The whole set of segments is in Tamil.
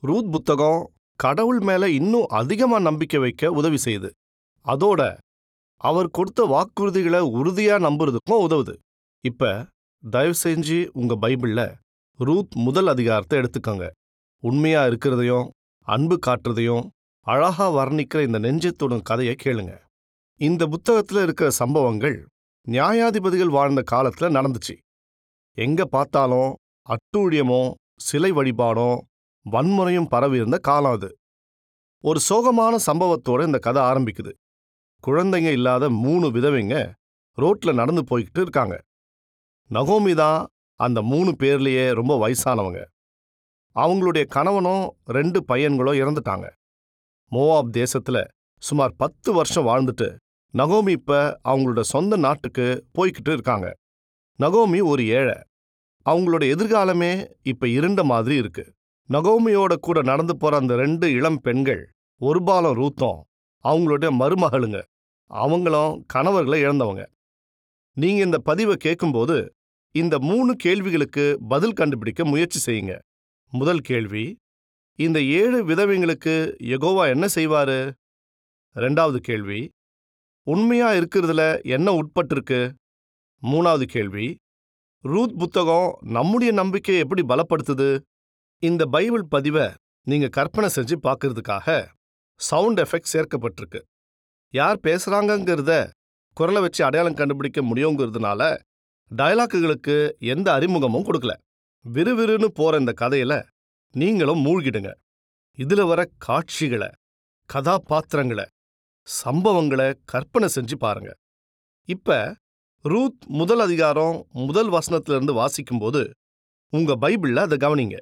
ரூத் புத்தகம் கடவுள் மேல இன்னும் அதிகமா நம்பிக்கை வைக்க உதவி செய்யுது அதோட அவர் கொடுத்த வாக்குறுதிகளை உறுதியா நம்புறதுக்கும் உதவுது இப்ப தயவு செஞ்சு உங்க பைபிள்ல ரூத் முதல் அதிகாரத்தை எடுத்துக்கோங்க உண்மையா இருக்கிறதையும் அன்பு காட்டுறதையும் அழகா வர்ணிக்கிற இந்த நெஞ்சத்தோடும் கதையை கேளுங்க இந்த புத்தகத்துல இருக்கிற சம்பவங்கள் நியாயாதிபதிகள் வாழ்ந்த காலத்துல நடந்துச்சு எங்க பார்த்தாலும் அட்டூழியமும் சிலை வழிபாடும் வன்முறையும் பரவி இருந்த காலம் அது ஒரு சோகமான சம்பவத்தோட இந்த கதை ஆரம்பிக்குது குழந்தைங்க இல்லாத மூணு விதவைங்க ரோட்ல நடந்து போய்கிட்டு இருக்காங்க நகோமி தான் அந்த மூணு பேர்லயே ரொம்ப வயசானவங்க அவங்களுடைய கணவனும் ரெண்டு பையன்களும் இறந்துட்டாங்க மோவாப் தேசத்துல சுமார் பத்து வருஷம் வாழ்ந்துட்டு நகோமி இப்ப அவங்களோட சொந்த நாட்டுக்கு போய்கிட்டு இருக்காங்க நகோமி ஒரு ஏழை அவங்களோட எதிர்காலமே இப்ப இருண்ட மாதிரி இருக்கு நகோமியோட கூட நடந்து போற அந்த ரெண்டு இளம் பெண்கள் ஒரு பாலம் ரூத்தம் அவங்களுடைய மருமகளுங்க அவங்களும் கணவர்களை இழந்தவங்க நீங்க இந்த பதிவை கேட்கும்போது இந்த மூணு கேள்விகளுக்கு பதில் கண்டுபிடிக்க முயற்சி செய்யுங்க முதல் கேள்வி இந்த ஏழு விதவைங்களுக்கு யெகோவா என்ன செய்வாரு ரெண்டாவது கேள்வி உண்மையா இருக்கிறதுல என்ன உட்பட்டிருக்கு மூணாவது கேள்வி ரூத் புத்தகம் நம்முடைய நம்பிக்கையை எப்படி பலப்படுத்துது இந்த பைபிள் பதிவை நீங்க கற்பனை செஞ்சு பார்க்கறதுக்காக சவுண்ட் எஃபெக்ட் சேர்க்கப்பட்டிருக்கு யார் பேசுறாங்கங்கிறத குரலை வச்சு அடையாளம் கண்டுபிடிக்க முடியுங்கிறதுனால டயலாக்குகளுக்கு எந்த அறிமுகமும் கொடுக்கல விறுவிறுன்னு போற இந்த கதையில நீங்களும் மூழ்கிடுங்க இதுல வர காட்சிகளை கதாபாத்திரங்களை சம்பவங்களை கற்பனை செஞ்சு பாருங்க இப்ப ரூத் முதல் அதிகாரம் முதல் வசனத்திலிருந்து வாசிக்கும்போது உங்க பைபிள்ல அதை கவனிங்க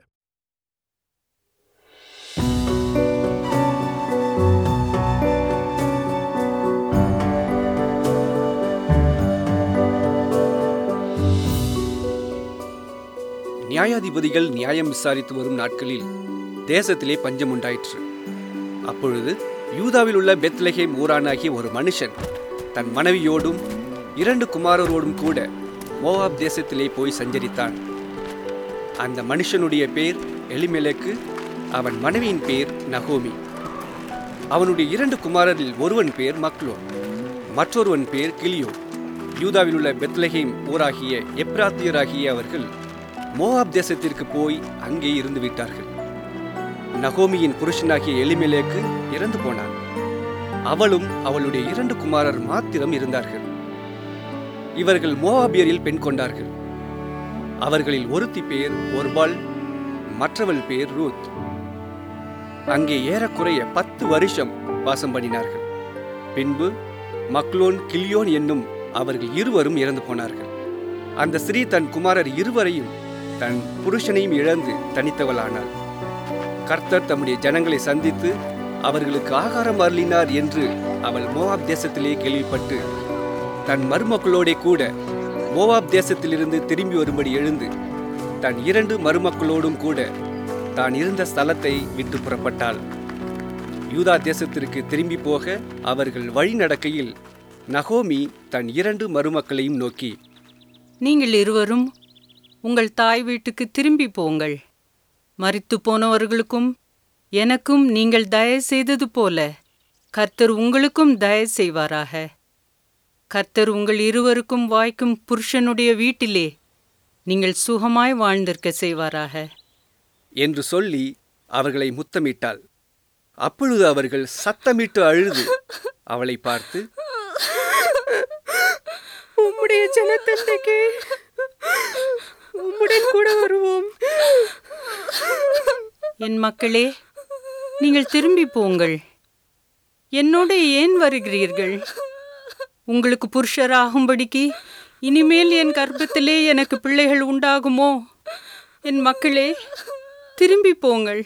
நியாயாதிபதிகள் நியாயம் விசாரித்து வரும் நாட்களில் தேசத்திலே பஞ்சம் உண்டாயிற்று அப்பொழுது யூதாவில் உள்ள பெத்லஹேம் ஊரானாகிய ஒரு மனுஷன் தன் மனைவியோடும் இரண்டு குமாரரோடும் கூட மோவாப் தேசத்திலே போய் சஞ்சரித்தான் அந்த மனுஷனுடைய பேர் எலிமெலக்கு அவன் மனைவியின் பேர் நகோமி அவனுடைய இரண்டு குமாரரில் ஒருவன் பேர் மக்லோன் மற்றொருவன் பேர் கிளியோ யூதாவில் உள்ள பெத்லஹேம் ஊராகிய எப்ராத்தியராகிய அவர்கள் மோவாப் தேசத்திற்கு போய் அங்கே இருந்து விட்டார்கள் நகோமியின் புருஷனாகிய எலிமெலேக்கு இறந்து போனான் அவளும் அவளுடைய இரண்டு குமாரர் மாத்திரம் இருந்தார்கள் இவர்கள் மோவாபியரில் பெண் கொண்டார்கள் அவர்களில் ஒருத்தி பேர் ஒர்பால் மற்றவள் பேர் ரூத் அங்கே ஏறக்குறைய பத்து வருஷம் வாசம் பண்ணினார்கள் பின்பு மக்லோன் கிளியோன் என்னும் அவர்கள் இருவரும் இறந்து போனார்கள் அந்த ஸ்திரீ தன் குமாரர் இருவரையும் தன் புருஷனையும் இழந்து தனித்தவளானாள் கர்த்தர் தம்முடைய ஜனங்களை சந்தித்து அவர்களுக்கு ஆகாரம் அருளினார் என்று அவள் மோவாப் தேசத்திலே கேள்விப்பட்டு தன் மருமக்களோடே கூட மோவாப் தேசத்திலிருந்து திரும்பி வரும்படி எழுந்து தன் இரண்டு மருமக்களோடும் கூட தான் இருந்த ஸ்தலத்தை விட்டு புறப்பட்டாள் யூதா தேசத்திற்கு திரும்பி போக அவர்கள் வழி நடக்கையில் நகோமி தன் இரண்டு மருமக்களையும் நோக்கி நீங்கள் இருவரும் உங்கள் தாய் வீட்டுக்கு திரும்பி போங்கள் மரித்து போனவர்களுக்கும் எனக்கும் நீங்கள் தயவு செய்தது போல கர்த்தர் உங்களுக்கும் தயவு செய்வாராக கர்த்தர் உங்கள் இருவருக்கும் வாய்க்கும் புருஷனுடைய வீட்டிலே நீங்கள் சுகமாய் வாழ்ந்திருக்க செய்வாராக என்று சொல்லி அவர்களை முத்தமிட்டாள் அப்பொழுது அவர்கள் சத்தமிட்டு அழுது அவளை பார்த்து உம்முடைய ஜனத்தந்தைக்கு உம்முடன் கூட வருவோம் என் மக்களே நீங்கள் திரும்பி போங்கள் என்னோடு ஏன் வருகிறீர்கள் உங்களுக்கு புருஷராகும்படிக்கு இனிமேல் என் கர்ப்பத்திலே எனக்கு பிள்ளைகள் உண்டாகுமோ என் மக்களே திரும்பி போங்கள்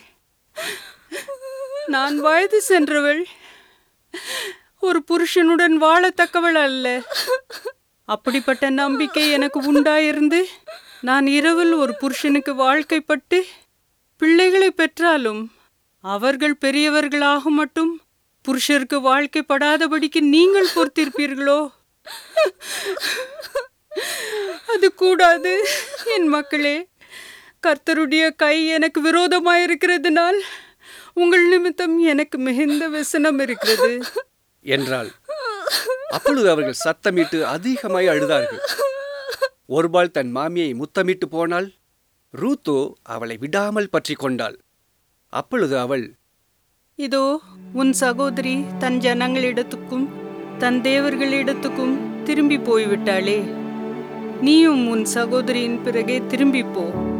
நான் வயது சென்றவள் ஒரு புருஷனுடன் வாழத்தக்கவள் அல்ல அப்படிப்பட்ட நம்பிக்கை எனக்கு உண்டாயிருந்து நான் இரவில் ஒரு புருஷனுக்கு வாழ்க்கைப்பட்டு பிள்ளைகளை பெற்றாலும் அவர்கள் பெரியவர்களாக மட்டும் புருஷருக்கு வாழ்க்கைப்படாதபடிக்கு நீங்கள் பொறுத்திருப்பீர்களோ அது கூடாது என் மக்களே கர்த்தருடைய கை எனக்கு விரோதமாயிருக்கிறதுனால் உங்கள் நிமித்தம் எனக்கு மிகுந்த व्यசனம் இருக்கிறது என்றாள் அப்பொழுது அவர்கள் சத்தமிட்டு அதிகமாய் அழுதார்கள் ஒருபால் தன் மாமியை முத்தமிட்டு போனாள் ரூத்தோ அவளை விடாமல் பற்றி கொண்டாள் அப்பொழுது அவள் இதோ உன் சகோதரி தன் ஜனங்களிடத்துக்கும் தன் தேவர்களிடத்துக்கும் திரும்பி போய்விட்டாளே நீயும் உன் சகோதரியின் பிறகே திரும்பி போ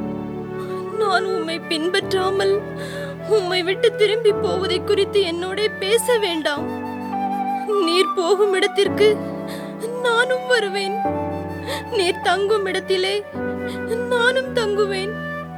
நான் உம்மை பின்பற்றாமல் உம்மை விட்டு திரும்பி போவதை குறித்து என்னோட பேச வேண்டாம் நீர் போகும் இடத்திற்கு நானும் வருவேன் நீர் தங்கும் இடத்திலே நானும் தங்குவேன்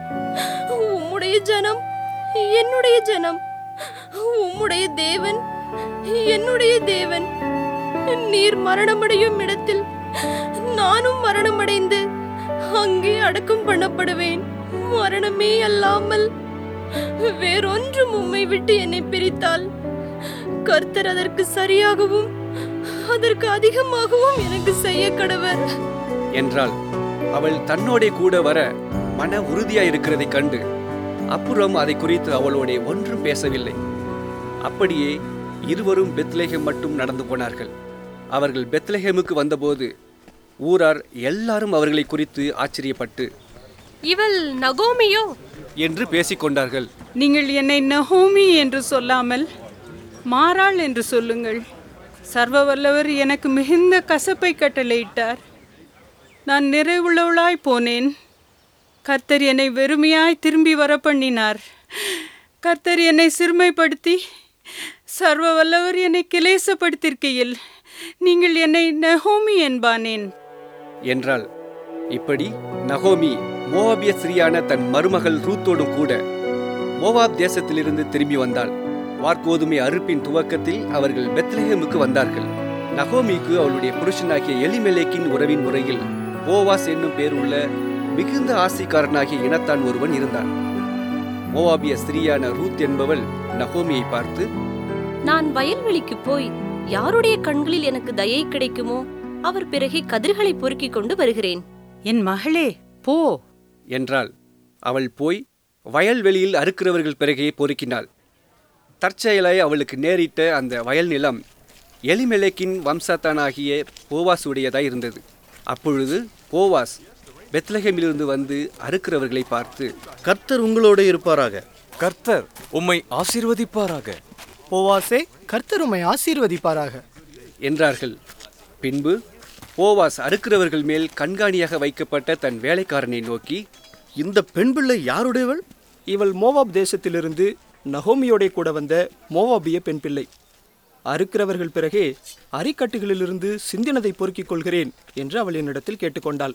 உம்முடைய ஜனம் என்னுடைய ஜனம் உம்முடைய தேவன் என்னுடைய தேவன் நீர் மரணமடையும் இடத்தில் நானும் மரணமடைந்து அங்கே அடக்கம் பண்ணப்படுவேன் மரணமே அல்லாமல் வேறொன்றும் உம்மை விட்டு என்னை பிரித்தால் கர்த்தர் அதற்கு சரியாகவும் அதற்கு அதிகமாகவும் எனக்கு செய்ய கடவர் என்றாள் அவள் தன்னோடே கூட வர மன உறுதியாயிருக்கிறதைக் கண்டு அப்புறம் அதை குறித்து அவளோடே ஒன்றும் பேசவில்லை அப்படியே இருவரும் பெத்லேஹேம் மட்டும் நடந்து போனார்கள் அவர்கள் பெத்லேஹேமுக்கு வந்தபோது ஊரார் எல்லாரும் அவர்களை குறித்து ஆச்சரியப்பட்டு இவள் நகோமியோ என்று பேசிக்கொண்டார்கள் நீங்கள் என்னை நஹோமி என்று சொல்லாமல் மாறாள் என்று சொல்லுங்கள் சர்வ வல்லவர் எனக்கு மிகுந்த கசப்பை கட்டளையிட்டார் நான் நிறைவுள்ளவளாய் போனேன் கர்த்தர் என்னை வெறுமையாய் திரும்பி வர பண்ணினார் கர்த்தர் என்னை சிறுமைப்படுத்தி சர்வ வல்லவர் என்னை கிளேசப்படுத்திருக்கையில் நீங்கள் என்னை நஹோமி என்பானேன் என்றாள் இப்படி நகோமி மோவாபிய ஸ்திரியான தன் மருமகள் ரூத்தோடும் கூட மோவாப் தேசத்திலிருந்து திரும்பி வந்தாள் வார்கோதுமை அறுப்பின் துவக்கத்தில் அவர்கள் பெத்லஹேமுக்கு வந்தார்கள் நகோமிக்கு அவளுடைய புருஷனாகிய எலிமெலேக்கின் உறவின் முறையில் போவாஸ் என்னும் பேருள்ள மிகுந்த ஆசிக்காரனாகிய இனத்தான் ஒருவன் இருந்தான் மோவாபிய ஸ்திரியான ரூத் என்பவள் நகோமியை பார்த்து நான் வயல்வெளிக்கு போய் யாருடைய கண்களில் எனக்கு தயை கிடைக்குமோ அவர் பிறகே கதிர்களை பொறுக்கிக் கொண்டு வருகிறேன் என் மகளே போ என்றாள் அவள் போய் வயல்வெளியில் அறுக்கிறவர்கள் பிறகே பொறுக்கினாள் தற்செயலாய் அவளுக்கு நேரிட்ட அந்த வயல் நிலம் எலிமெலேக்கின் வம்சத்தானாகிய போவாசுடையதாய் இருந்தது அப்பொழுது போவாஸ் பெத்லஹேமிலிருந்து வந்து அறுக்கிறவர்களை பார்த்து கர்த்தர் உங்களோட இருப்பாராக கர்த்தர் உம்மை ஆசீர்வதிப்பாராக போவாசே கர்த்தர் உம்மை ஆசீர்வதிப்பாராக என்றார்கள் பின்பு போவாஸ் அறுக்கிறவர்கள் மேல் கண்காணியாக வைக்கப்பட்ட தன் வேலைக்காரனை நோக்கி இந்த பெண் பிள்ளை யாருடையவள் இவள் மோவாப் தேசத்திலிருந்து நகோமியோடே கூட வந்த மோவாபிய பெண் பிள்ளை அறுக்கிறவர்கள் பிறகே அரிக்கட்டுகளிலிருந்து சிந்தினதை பொறுக்கிக் கொள்கிறேன் என்று அவள் என்னிடத்தில் கேட்டுக்கொண்டாள்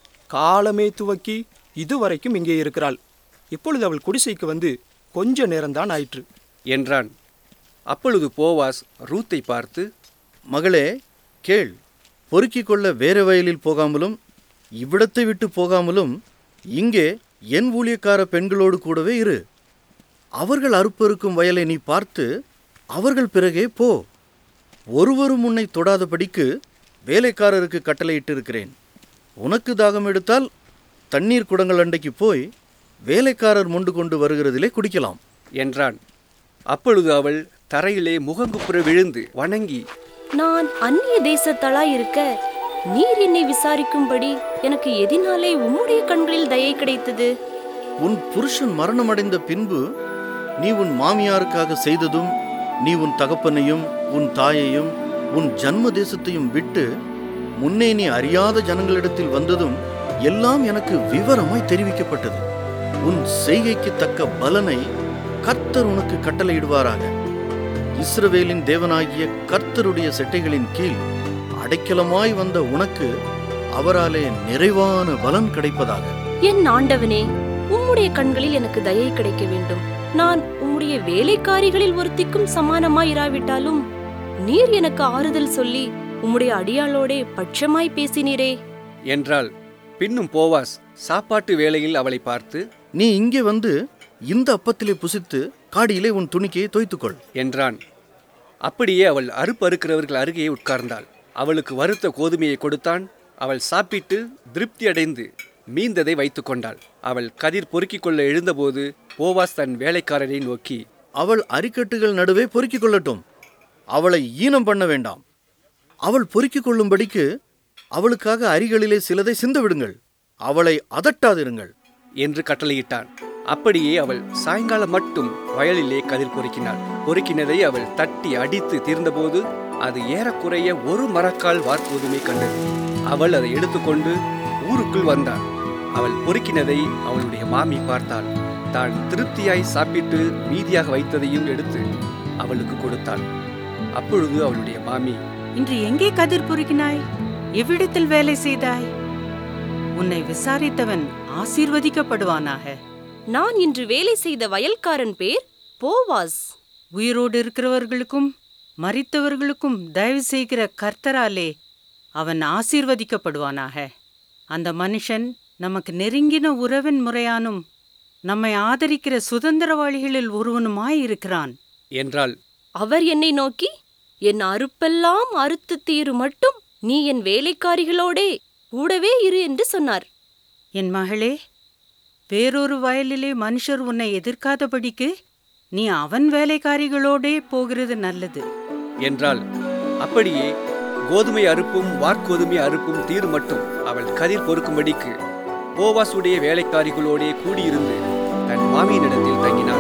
காலமே துவக்கி இதுவரைக்கும் இங்கே இருக்கிறாள் இப்பொழுது அவள் குடிசைக்கு வந்து கொஞ்ச நேரம்தான் ஆயிற்று என்றான் அப்பொழுது போவாஸ் ரூத்தை பார்த்து மகளே கேள் பொறுக்கிக் கொள்ள வேற வயலில் போகாமலும் இவ்விடத்தை விட்டு போகாமலும் இங்கே என் ஊழியக்கார பெண்களோடு கூடவே இரு அவர்கள் அறுப்பறுக்கும் வயலை நீ பார்த்து அவர்கள் பிறகே போ ஒருவரும் உன்னை தொடாதபடிக்கு வேலைக்காரருக்கு கட்டளையிட்டிருக்கிறேன் உனக்கு தாகம் எடுத்தால் தண்ணீர் குடங்கள் அண்டைக்கு போய் வேலைக்காரர் மொண்டு கொண்டு வருகிறதிலே குடிக்கலாம் என்றான் அப்பொழுது அவள் தரையிலே முகங்குப்புற விழுந்து வணங்கி நான் அந்நிய தேசத்தளாய் இருக்க நீர் என்னை விசாரிக்கும்படி எனக்கு எதினாலே உம்முடைய கண்களில் தயை கிடைத்தது உன் புருஷன் மரணமடைந்த பின்பு நீ உன் மாமியாருக்காக செய்ததும் நீ உன் தகப்பனையும் உன் தாயையும் உன் ஜன்ம தேசத்தையும் விட்டு முன்னே நீ அறியாத ஜனங்களிடத்தில் வந்ததும் எல்லாம் எனக்கு விவரமாய் தெரிவிக்கப்பட்டது உன் செய்கைக்கு தக்க பலனை கர்த்தர் உனக்கு கட்டளையிடுவாராக இஸ்ரவேலின் தேவனாகிய கர்த்தருடைய செட்டைகளின் கீழ் அடைக்கலமாய் வந்த உனக்கு அவராலே நிறைவான பலன் கிடைப்பதாக என் ஆண்டவனே உம்முடைய கண்களில் எனக்கு தயை கிடைக்க வேண்டும் நான் உம்முடைய வேலைக்காரிகளில் ஒருத்திக்கும் சமானமாய் இராவிட்டாலும் நீர் எனக்கு ஆறுதல் சொல்லி உம்முடைய அடியாளோடே பட்சமாய் பேசினீரே என்றாள் பின்னும் போவாஸ் சாப்பாட்டு வேளையில் அவளை பார்த்து நீ இங்கே வந்து இந்த அப்பத்திலே புசித்து காடியிலே உன் துணிக்கையை தோய்த்துக்கொள் என்றான் அப்படியே அவள் அறுப்பறுக்கிறவர்கள் அருகே உட்கார்ந்தாள் அவளுக்கு வறுத்த கோதுமையை கொடுத்தான் அவள் சாப்பிட்டு திருப்தி அடைந்து மீந்ததை வைத்துக் கொண்டாள் அவள் கதிர் பொறுக்கிக் கொள்ள எழுந்தபோது போவாஸ் தன் வேலைக்காரனை நோக்கி அவள் அரிக்கட்டுகள் நடுவே பொறுக்கிக் கொள்ளட்டும் அவளை ஈனம் பண்ண வேண்டாம் அவள் பொறுக்கிக் கொள்ளும்படிக்கு அவளுக்காக அரிகளிலே சிலதை சிந்த விடுங்கள் அவளை அதட்டாதிருங்கள் என்று கட்டளையிட்டான் அப்படியே அவள் சாயங்காலம் மட்டும் வயலிலே கதிர் பொறுக்கினாள் பொறுக்கினதை அவள் தட்டி அடித்து தீர்ந்தபோது அது ஏறக்குறைய ஒரு மரக்கால் வார்ப்போதுமே கண்டது அவள் அதை எடுத்துக்கொண்டு ஊருக்குள் வந்தாள் அவள் பொறுக்கினதை அவளுடைய மாமி பார்த்தாள் தான் திருப்தியாய் சாப்பிட்டு மீதியாக வைத்ததையும் எடுத்து அவளுக்கு கொடுத்தாள் அப்பொழுது அவளுடைய மாமி இன்று எங்கே கதிர் பொறுக்கினாய் எவ்விடத்தில் வேலை செய்தாய் உன்னை விசாரித்தவன் ஆசீர்வதிக்கப்படுவானாக நான் இன்று வேலை செய்த வயல்காரன் பேர் போவாஸ் உயிரோடு இருக்கிறவர்களுக்கும் மரித்தவர்களுக்கும் தயவு செய்கிற கர்த்தராலே அவன் ஆசீர்வதிக்கப்படுவானாக அந்த மனுஷன் நமக்கு நெருங்கின உறவின் முறையானும் நம்மை ஆதரிக்கிற சுதந்திரவாளிகளில் ஒருவனுமாயிருக்கிறான் என்றாள் அவர் என்னை நோக்கி என் அறுப்பெல்லாம் அறுத்து தீரு மட்டும் நீ என் வேலைக்காரிகளோடே கூடவே இரு என்று சொன்னார் என் மகளே வேறொரு வயலிலே மனுஷர் உன்னை எதிர்க்காதபடிக்கு நீ அவன் வேலைக்காரிகளோடே போகிறது நல்லது என்றாள் அப்படியே கோதுமை அறுப்பும் வார்கோதுமை அறுப்பும் தீர் மட்டும் அவள் கதிர் பொறுக்கும்படிக்கு போவாசுடைய வேலைக்காரிகளோடே கூடியிருந்து தன் மாமியினிடத்தில் தங்கினாள்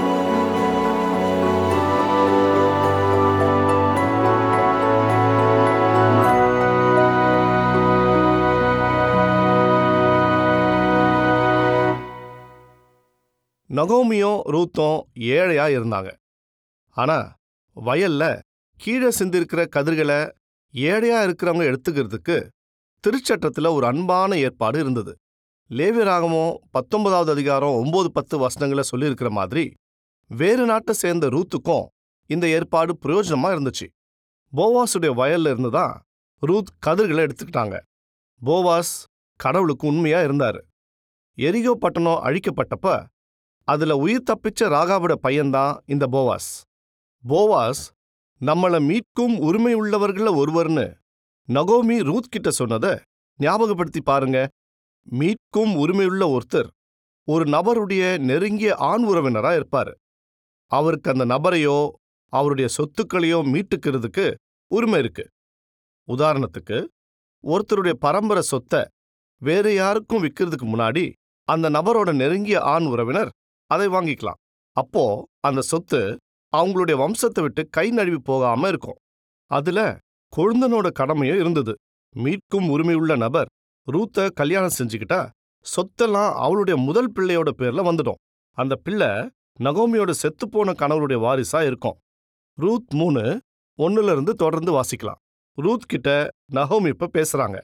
நகோமியும் ரூத்தும் ஏழையா இருந்தாங்க ஆனா வயல்ல கீழே சிந்திருக்கிற கதிர்களை ஏழையா இருக்கிறவங்க எடுத்துக்கிறதுக்கு திருச்சட்டத்துல ஒரு அன்பான ஏற்பாடு இருந்தது லேவியராகமம் பத்தொன்பதாவது அதிகாரம் ஒன்பது பத்து வசனங்களை சொல்லியிருக்கிற மாதிரி வேறு நாட்டை சேர்ந்த ரூத்துக்கும் இந்த ஏற்பாடு பிரயோஜனமா இருந்துச்சு போவாஸுடைய வயல்ல இருந்து தான் ரூத் கதிர்களை எடுத்துக்கிட்டாங்க போவாஸ் கடவுளுக்கு உண்மையா இருந்தாரு எரிகோ பட்டணம் அழிக்கப்பட்டப்ப அதுல உயிர் தப்பிச்ச ராகாவோட பையன்தான் இந்த போவாஸ் போவாஸ் நம்மள மீட்கும் உரிமை உள்ளவர்கள ஒருவர்னு நகோமி ரூத் கிட்ட சொன்னத ஞாபகப்படுத்தி பாருங்க மீட்கும் உரிமையுள்ள ஒருத்தர் ஒரு நபருடைய நெருங்கிய ஆண் உறவினரா இருப்பாரு அவருக்கு அந்த நபரையோ அவருடைய சொத்துக்களையோ மீட்டுக்கிறதுக்கு உரிமை இருக்கு உதாரணத்துக்கு ஒருத்தருடைய பரம்பரை சொத்தை வேற யாருக்கும் விற்கிறதுக்கு முன்னாடி அந்த நபரோட நெருங்கிய ஆண் உறவினர் அதை வாங்கிக்கலாம் அப்போ அந்த சொத்து அவங்களுடைய வம்சத்தை விட்டு கை நழுவி போகாம இருக்கும் அதுல கொழுந்தனோட கடமையும் இருந்தது மீட்கும் உரிமையுள்ள நபர் ரூத்த கல்யாணம் செஞ்சுக்கிட்டா சொத்தெல்லாம் அவளுடைய முதல் பிள்ளையோட பேர்ல வந்துடும் அந்த பிள்ளை நகோமியோட செத்துப்போன கணவருடைய வாரிசா இருக்கும் ரூத் மூணு ஒன்னுல இருந்து தொடர்ந்து வாசிக்கலாம் ரூத் கிட்ட நகோமி இப்ப பேசுறாங்க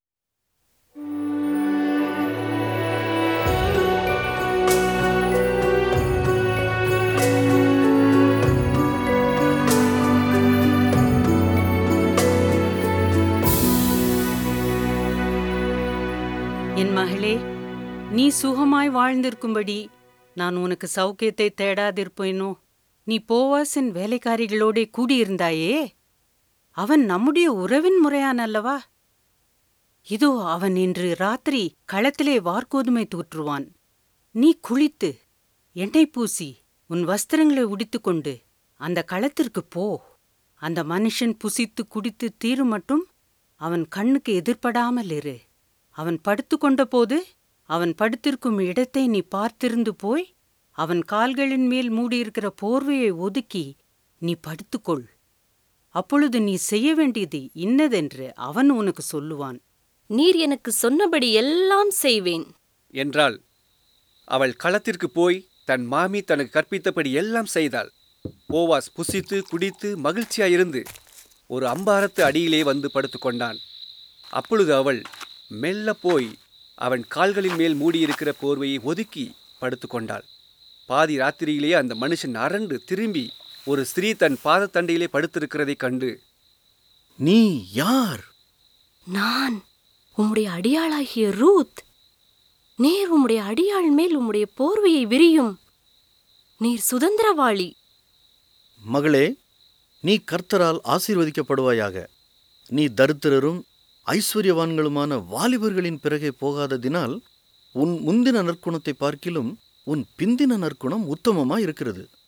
என் மகளே நீ சுகமாய் வாழ்ந்திருக்கும்படி நான் உனக்கு சௌக்கியத்தை தேடாதிருப்பேனோ நீ போவாசின் வேலைக்காரிகளோடே கூடியிருந்தாயே அவன் நம்முடைய உறவின் முறையான் அல்லவா இதோ அவன் இன்று ராத்திரி களத்திலே வார்கோதுமை தூற்றுவான் நீ குளித்து எண்ணெய் பூசி உன் வஸ்திரங்களை உடித்துக்கொண்டு அந்த களத்திற்குப் போ அந்த மனுஷன் புசித்து குடித்து தீரும் மட்டும் அவன் கண்ணுக்கு எதிர்ப்படாமல் இரு அவன் படுத்துக்கொண்டபோது அவன் படுத்திருக்கும் இடத்தை நீ பார்த்திருந்து போய் அவன் கால்களின் மேல் மூடியிருக்கிற போர்வையை ஒதுக்கி நீ படுத்துக்கொள் அப்பொழுது நீ செய்ய வேண்டியது இன்னதென்று அவன் உனக்கு சொல்லுவான் நீர் எனக்கு சொன்னபடி எல்லாம் செய்வேன் என்றாள் அவள் களத்திற்கு போய் தன் மாமி தனக்கு கற்பித்தபடி எல்லாம் செய்தாள் போவாஸ் புசித்து குடித்து மகிழ்ச்சியாயிருந்து ஒரு அம்பாரத்து அடியிலே வந்து படுத்துக்கொண்டான் அப்பொழுது அவள் மெல்ல போய் அவன் கால்களின் மேல் மூடியிருக்கிற போர்வையை ஒதுக்கி படுத்துக்கொண்டாள் பாதி ராத்திரியிலே அந்த மனுஷன் அரண்டு திரும்பி ஒரு ஸ்திரீ தன் பாதத்தண்டையிலே படுத்திருக்கிறதைக் கண்டு நீ யார் நான் உம்முடைய அடியாளாகிய ரூத் நீர் உம்முடைய அடியாள் மேல் உம்முடைய போர்வையை விரியும் நீர் சுதந்திரவாளி மகளே நீ கர்த்தரால் ஆசீர்வதிக்கப்படுவாயாக நீ தரித்திரரும் ஐஸ்வர்யவான்களுமான வாலிபர்களின் பிறகே போகாததினால் உன் முந்தின நற்குணத்தை பார்க்கிலும் உன் பிந்தின நற்குணம் உத்தமமாய் இருக்கிறது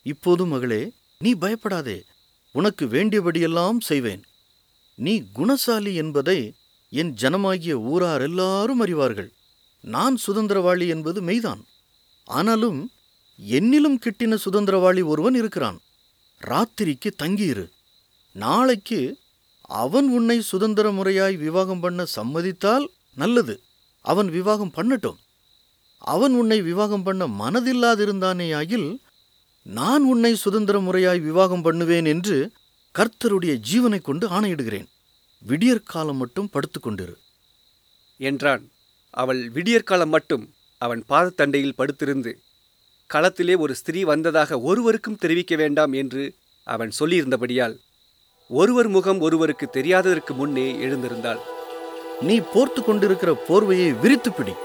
இப்போது மகளே நீ பயப்படாதே உனக்கு வேண்டியபடியெல்லாம் செய்வேன் நீ குணசாலி என்பதை என் ஜனமாகிய ஊரார் எல்லாரும் அறிவார்கள் நான் சுதந்திரவாளி என்பது மெய்தான் ஆனாலும் என்னிலும் கிட்டின சுதந்திரவாளி ஒருவன் இருக்கிறான் ராத்திரிக்கு தங்கியிரு நாளைக்கு அவன் உன்னை சுதந்திர முறையாய் விவாகம் பண்ண சம்மதித்தால் நல்லது அவன் விவாகம் பண்ணட்டும் அவன் உன்னை விவாகம் பண்ண மனதில்லாதிருந்தானேயாகில் நான் உன்னை சுதந்திர முறையாய் விவாகம் பண்ணுவேன் என்று கர்த்தருடைய ஜீவனைக் கொண்டு ஆணையிடுகிறேன் விடியற்காலம் மட்டும் படுத்துக்கொண்டிரு என்றான் அவள் விடியற்காலம் மட்டும் அவன் பாதத்தண்டையில் படுத்திருந்து களத்திலே ஒரு ஸ்திரீ வந்ததாக ஒருவருக்கும் தெரிவிக்க வேண்டாம் என்று அவன் சொல்லியிருந்தபடியால் ஒருவர் முகம் ஒருவருக்கு தெரியாததற்கு முன்னே எழுந்திருந்தாள் நீ போர்த்து கொண்டிருக்கிற போர்வையை விரித்து பிடி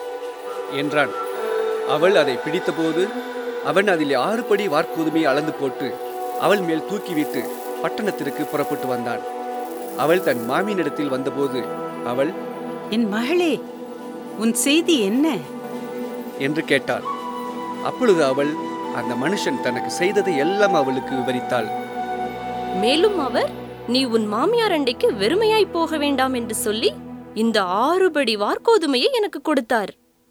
என்றான் அவள் அதை பிடித்தபோது அவன் அதில் ஆறு படி வார்க்கோதுமையை அளந்து போட்டு அவள் மேல் தூக்கிவிட்டு பட்டணத்திற்கு புறப்பட்டு வந்தான் அவள் தன் மாமியினிடத்தில் வந்தபோது அவள் என் மகளே உன் செய்தி என்ன என்று கேட்டாள் அப்பொழுது அவள் அந்த மனுஷன் தனக்கு செய்ததை எல்லாம் அவளுக்கு விவரித்தாள் மேலும் அவர் நீ உன் மாமியார் அண்டைக்கு வெறுமையாய் போக வேண்டாம் என்று சொல்லி இந்த ஆறுபடி வார்க்கோதுமையை எனக்கு கொடுத்தார்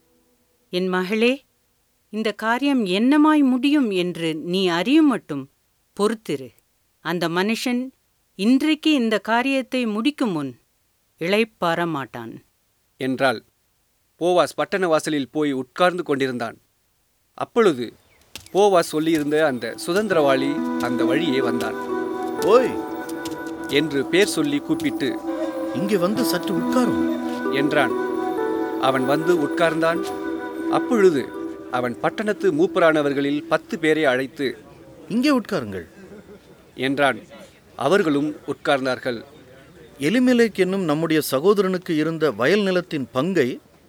என் மகளே இந்த காரியம் என்னமாய் முடியும் என்று நீ அறியும் மட்டும் பொறுத்திரு அந்த மனுஷன் இன்றைக்கு இந்த காரியத்தை முடிக்கும் முன் இளைப்பாற மாட்டான் என்றாள் போவாஸ் பட்டண வாசலில் போய் உட்கார்ந்து கொண்டிருந்தான் அப்பொழுது போவாஸ் சொல்லியிருந்த அந்த சுதந்திரவாளி அந்த வழியே வந்தான் ஓய் என்று பேர் சொல்லி கூப்பிட்டு இங்கே வந்து சற்று உட்காரும் என்றான் அவன் வந்து உட்கார்ந்தான் அப்பொழுது அவன் பட்டணத்து மூப்பரானவர்களில் பத்து பேரை அழைத்து இங்கே உட்காருங்கள் என்றான் அவர்களும் உட்கார்ந்தார்கள் எலிமெலேக் என்னும் நம்முடைய சகோதரனுக்கு இருந்த வயல் நிலத்தின் பங்கை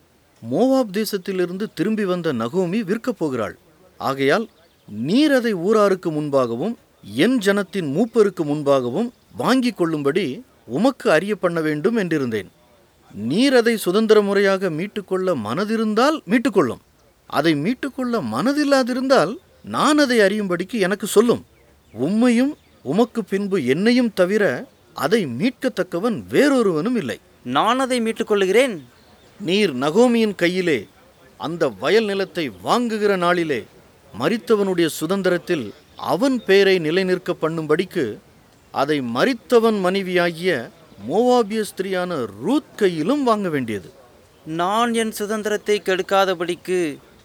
மோவாப் தேசத்திலிருந்து திரும்பி வந்த நகோமி விற்கப் போகிறாள் ஆகையால் நீர் அதை ஊராருக்கு முன்பாகவும் என் ஜனத்தின் மூப்பருக்கு முன்பாகவும் வாங்கிக் கொள்ளும்படி உமக்கு அறிய பண்ண வேண்டும் என்றிருந்தேன் நீர் அதை சுதந்திர முறையாக மீட்டுக்கொள்ள மனதிருந்தால் மீட்டுக்கொள்ளும் அதை மீட்டுக்கொள்ள மனதில்லாதிருந்தால் நான் அதை அறியும்படிக்கு எனக்கு சொல்லும் உம்மையும் உமக்கு பின்பு என்னையும் தவிர அதை மீட்கத்தக்கவன் வேறொருவனும் இல்லை நான் அதை மீட்டுக்கொள்ளுகிறேன் நீர் நகோமியின் கையிலே அந்த வயல் நிலத்தை வாங்குகிற நாளிலே மரித்தவனுடைய சுதந்திரத்தில் அவன் பெயரை நிலைநிற்க பண்ணும்படிக்கு அதை மரித்தவன் மனைவியாகிய மோவாபிய ஸ்திரியான ரூத் கையிலும் வாங்க வேண்டியது நான் என் சுதந்திரத்தை கெடுக்காதபடிக்கு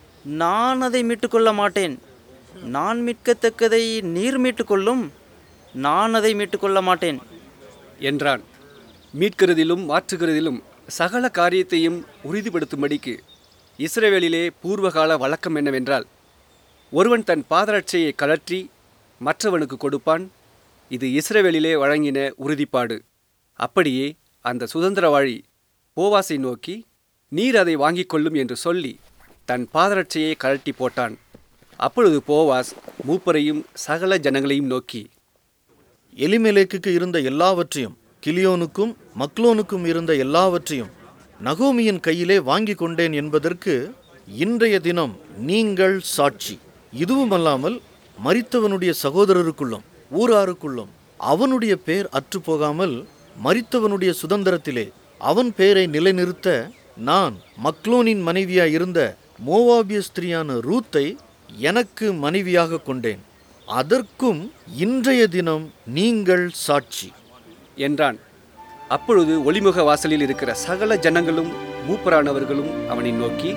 நான் அதை மீட்டுக்கொள்ள மாட்டேன் நான் மீட்கத்தக்கதை நீர் மீட்டுக்கொள்ளும் நான் அதை மீட்டுக்கொள்ள மாட்டேன் என்றான் மீட்கிறதிலும் மாற்றுகிறதிலும் சகல காரியத்தையும் உறுதிப்படுத்தும்படிக்கு இஸ்ரவேலிலே பூர்வகால வழக்கம் என்னவென்றால் ஒருவன் தன் பாதரட்சையை கழற்றி மற்றவனுக்கு கொடுப்பான் இது இஸ்ரவேலிலே வழங்கின உறுதிப்பாடு அப்படியே அந்த சுதந்திரவாளி போவாசை நோக்கி நீர் அதை வாங்கிக் கொள்ளும் என்று சொல்லி தன் பாதரட்சையை கழட்டி போட்டான் அப்பொழுது போவாஸ் மூப்பரையும் சகல ஜனங்களையும் நோக்கி எலிமெலேக்குக்கு இருந்த எல்லாவற்றையும் கிலியோனுக்கும் மக்லோனுக்கும் இருந்த எல்லாவற்றையும் நகோமியின் கையிலே வாங்கிக் கொண்டேன் என்பதற்கு இன்றைய தினம் நீங்கள் சாட்சி இதுவுமல்லாமல் மரித்தவனுடைய சகோதரருக்குள்ளும் ஊராருக்குள்ளும் அவனுடைய பேர் அற்றுப்போகாமல் மரித்தவனுடைய சுதந்திரத்திலே அவன் பேரை நிலைநிறுத்த நான் மக்லோனின் மனைவியாய் இருந்த மோவாபிய ஸ்திரியான ரூத்தை எனக்கு மனைவியாக கொண்டேன் அதற்கும் இன்றைய தினம் நீங்கள் சாட்சி என்றான் அப்பொழுது ஒளிமுக வாசலில் இருக்கிற சகல ஜனங்களும் மூப்பரானவர்களும் அவனை நோக்கி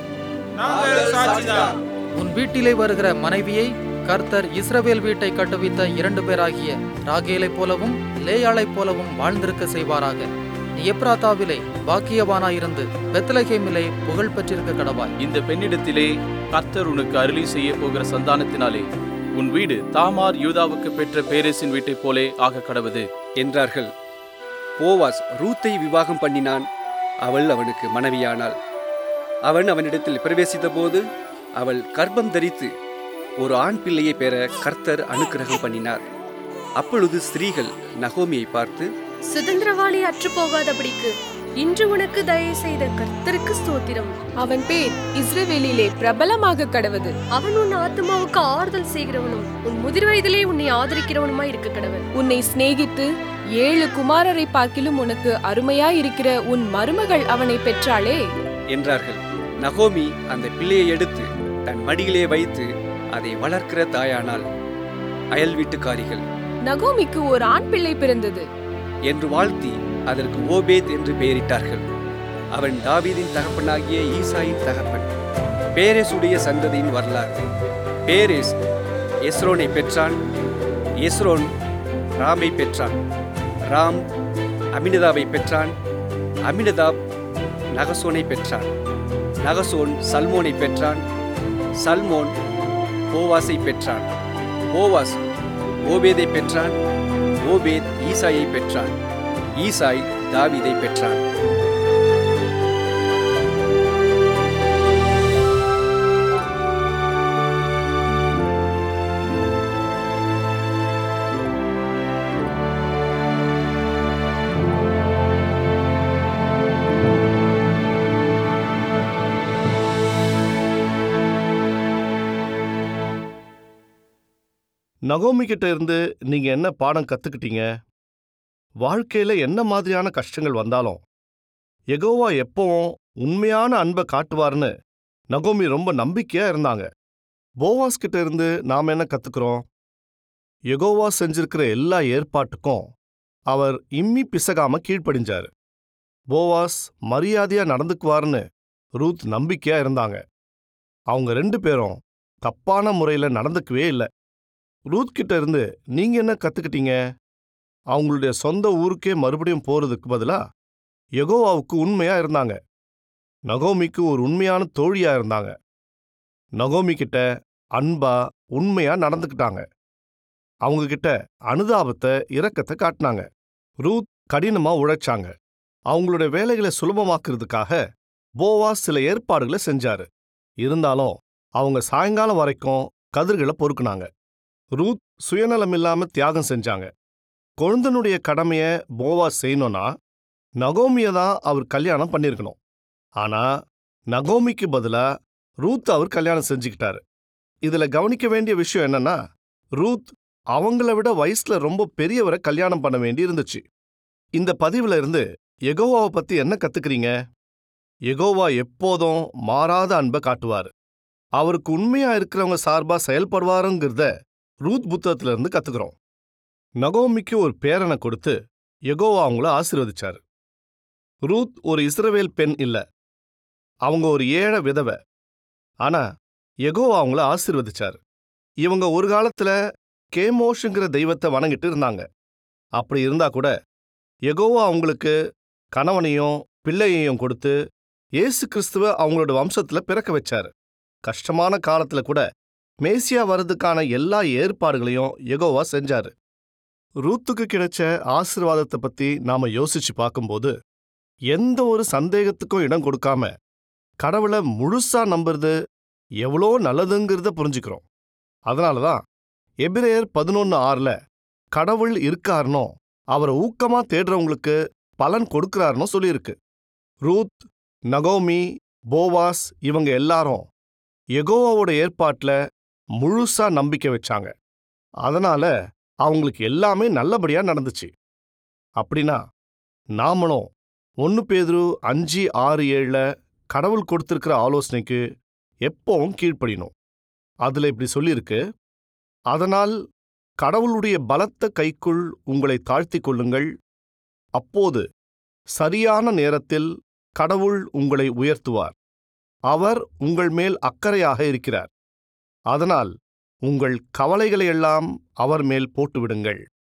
உன் வீட்டிலே வருகிற மனைவியை கர்த்தர் இஸ்ரவேல் வீட்டை கட்டுவித்த இரண்டு பேராகிய ராகேலைப் போலவும் லேயாளைப் போலவும் வாழ்ந்திருக்க செய்வாராக நீ எப்ராத்தாவிலே பாக்கியவானாயிருந்து பெத்லகேமிலே புகழ் பெற்றிருக்க கடவாய் இந்த பெண்ணிடத்திலே கர்த்தர் உனக்கு அருளி செய்ய போகிற சந்தானத்தினாலே உன் வீடு தாமார் யூதாவுக்கு பெற்ற பேரேசின் வீட்டைப் போலே ஆக கடவுது என்றார்கள் போவாஸ் ரூத்தை விவாகம் பண்ணினான் அவள் அவனுக்கு மனைவியானாள் அவன் அவனிடத்தில் பிரவேசித்தபோது அவள் கர்ப்பம் தரித்து ஒரு ஆண் பிள்ளையை பெற கர்த்தர் அனுக்கிரகம் பண்ணினார் அப்பொழுது ஸ்திரீகள் நகோமியை பார்த்து சுதந்திரவாளி அற்று போகாதபடிக்கு இன்று உனக்கு தயவு செய்த கர்த்தருக்கு ஸ்தோத்திரம் அவன் பேர் இஸ்ரவேலிலே பிரபலமாக கடவது அவன் உன் ஆத்மாவுக்கு ஆறுதல் செய்கிறவனும் உன் முதிர் வயதிலே உன்னை ஆதரிக்கிறவனுமாய் இருக்க கடவன் உன்னை சிநேகித்து ஏழு குமாரரை பார்க்கிலும் உனக்கு அருமையாய் இருக்கிற உன் மருமகள் அவனை பெற்றாளே என்றார்கள் நகோமி அந்த பிள்ளையை எடுத்து தன் மடியிலே வைத்து அதை வளர்க்கிற தாயானாள் அயல் வீட்டுக்காரிகள் நகோமிக்கு ஒரு ஆண் பிள்ளை பிறந்தது என்று வாழ்த்தி அதற்கு ஓபேத் என்று பெயரிட்டார்கள் அவன் தாவீதின் தகப்பனாகிய ஈசாயின் தகப்பன் பேரேசுடைய சந்ததியின் வரலாறு பேரேஸ் எஸ்ரோனை பெற்றான் எஸ்ரோன் ராமை பெற்றான் ராம் அமினதாவை பெற்றான் அமினதாப் நகசோனை பெற்றான் நகசோன் சல்மோனை பெற்றான் சல்மோன் போவாஸை பெற்றான் போவாஸ் ஓபேதை பெற்றான் ஓபேத் ஈசாயை பெற்றான் ஈசாய் தாவீதை பெற்றான் நகோமி கிட்ட இருந்து நீங்க என்ன பாடம் கத்துக்கிட்டீங்க வாழ்க்கையில என்ன மாதிரியான கஷ்டங்கள் வந்தாலும் எகோவா எப்பவும் உண்மையான அன்பை காட்டுவார்னு நகோமி ரொம்ப நம்பிக்கையா இருந்தாங்க போவாஸ் கிட்ட இருந்து நாம என்ன கத்துக்கிறோம் எகோவா செஞ்சிருக்கிற எல்லா ஏற்பாட்டுக்கும் அவர் இம்மி பிசகாம கீழ்ப்படிஞ்சாரு போவாஸ் மரியாதையா நடந்துக்குவார்னு ரூத் நம்பிக்கையா இருந்தாங்க அவங்க ரெண்டு பேரும் தப்பான முறையில நடந்துக்கவே இல்லை ரூத் கிட்ட இருந்து நீங்க என்ன கத்துக்கிட்டீங்க அவங்களுடைய சொந்த ஊருக்கே மறுபடியும் போறதுக்கு பதிலா யெகோவாவுக்கு உண்மையா இருந்தாங்க நகோமிக்கு ஒரு உண்மையான தோழியா இருந்தாங்க நகோமி கிட்ட அன்பா உண்மையா நடந்துக்கிட்டாங்க அவங்க கிட்ட அனுதாபத்தை இரக்கத்தை காட்டினாங்க ரூத் கடினமா உழைச்சாங்க அவங்களுடைய வேலைகளை சுலபமாக்குறதுக்காக போவாஸ் சில ஏற்பாடுகளை செஞ்சாரு இருந்தாலும் அவங்க சாயங்காலம் வரைக்கும் கதிர்களை பொறுக்குனாங்க ரூத் சுயநலம் இல்லாம தியாகம் செஞ்சாங்க கொழுந்தனுடைய கடமைய போவாஸ் செய்யணும்னா நகோமிய தான் அவர் கல்யாணம் பண்ணிருக்கணும் ஆனா நகோமிக்கு பதிலா ரூத் அவர் கல்யாணம் செஞ்சுக்கிட்டாரு இதுல கவனிக்க வேண்டிய விஷயம் என்னன்னா ரூத் அவங்கள விட வயசுல ரொம்ப பெரியவரை கல்யாணம் பண்ண வேண்டி இருந்துச்சு இந்த பதிவுல இருந்து எகோவாவை பத்தி என்ன கத்துக்கிறீங்க எகோவா எப்போதும் மாறாத அன்பை காட்டுவார் அவருக்கு உண்மையா இருக்கிறவங்க சார்பா செயல்படுவாருங்கிறத ரூத் புத்தகத்துல இருந்து கத்துக்கிறோம் நகோமிக்கு ஒரு பேரனை கொடுத்து யெகோவா அவங்கள ஆசீர்வதிச்சாரு ரூத் ஒரு இஸ்ரவேல் பெண் இல்ல அவங்க ஒரு ஏழை விதவை ஆனா யெகோவா அவங்கள ஆசீர்வதிச்சாரு இவங்க ஒரு காலத்துல கேமோஷுங்கிற தெய்வத்தை வணங்கிட்டு இருந்தாங்க அப்படி இருந்தா கூட யெகோவா அவங்களுக்கு கணவனையும் பிள்ளையையும் கொடுத்து இயேசு கிறிஸ்துவ அவங்களோட வம்சத்துல பிறக்க வச்சாரு கஷ்டமான காலத்துல கூட மேசியா வர்றதுக்கான எல்லா ஏற்பாடுகளையும் யெகோவா செஞ்சாரு ரூத்துக்கு கிடைச்ச ஆசீர்வாதத்தை பத்தி நாம யோசிச்சு பார்க்கும்போது எந்த ஒரு சந்தேகத்துக்கும் இடம் கொடுக்காம கடவுளை முழுசா நம்புறது எவ்வளோ நல்லதுங்கிறத புரிஞ்சுக்கிறோம் அதனால தான் எபிரேயர் பதினொன்னு ஆறுல கடவுள் இருக்காருனோ அவரை ஊக்கமா தேடுறவங்களுக்கு பலன் கொடுக்கறாருனோ சொல்லியிருக்கு ரூத் நகோமி போவாஸ் இவங்க எல்லாரும் எகோவாவோட ஏற்பாட்டுல முழுசா நம்பிக்கை வச்சாங்க அதனால அவங்களுக்கு எல்லாமே நல்லபடியா நடந்துச்சு அப்படின்னா நாமளும் ஒன்னு பேதுரு அஞ்சு ஆறு ஏழுல கடவுள் கொடுத்திருக்கிற ஆலோசனைக்கு எப்பவும் கீழ்ப்படியணும் அதுல இப்படி சொல்லியிருக்கு அதனால் கடவுளுடைய பலத்த கைக்குள் உங்களை தாழ்த்திக் கொள்ளுங்கள் அப்போது சரியான நேரத்தில் கடவுள் உங்களை உயர்த்துவார் அவர் உங்கள் மேல் அக்கறையாக இருக்கிறார் அதனால் உங்கள் கவலைகளையெல்லாம் அவர் மேல் போட்டுவிடுங்கள்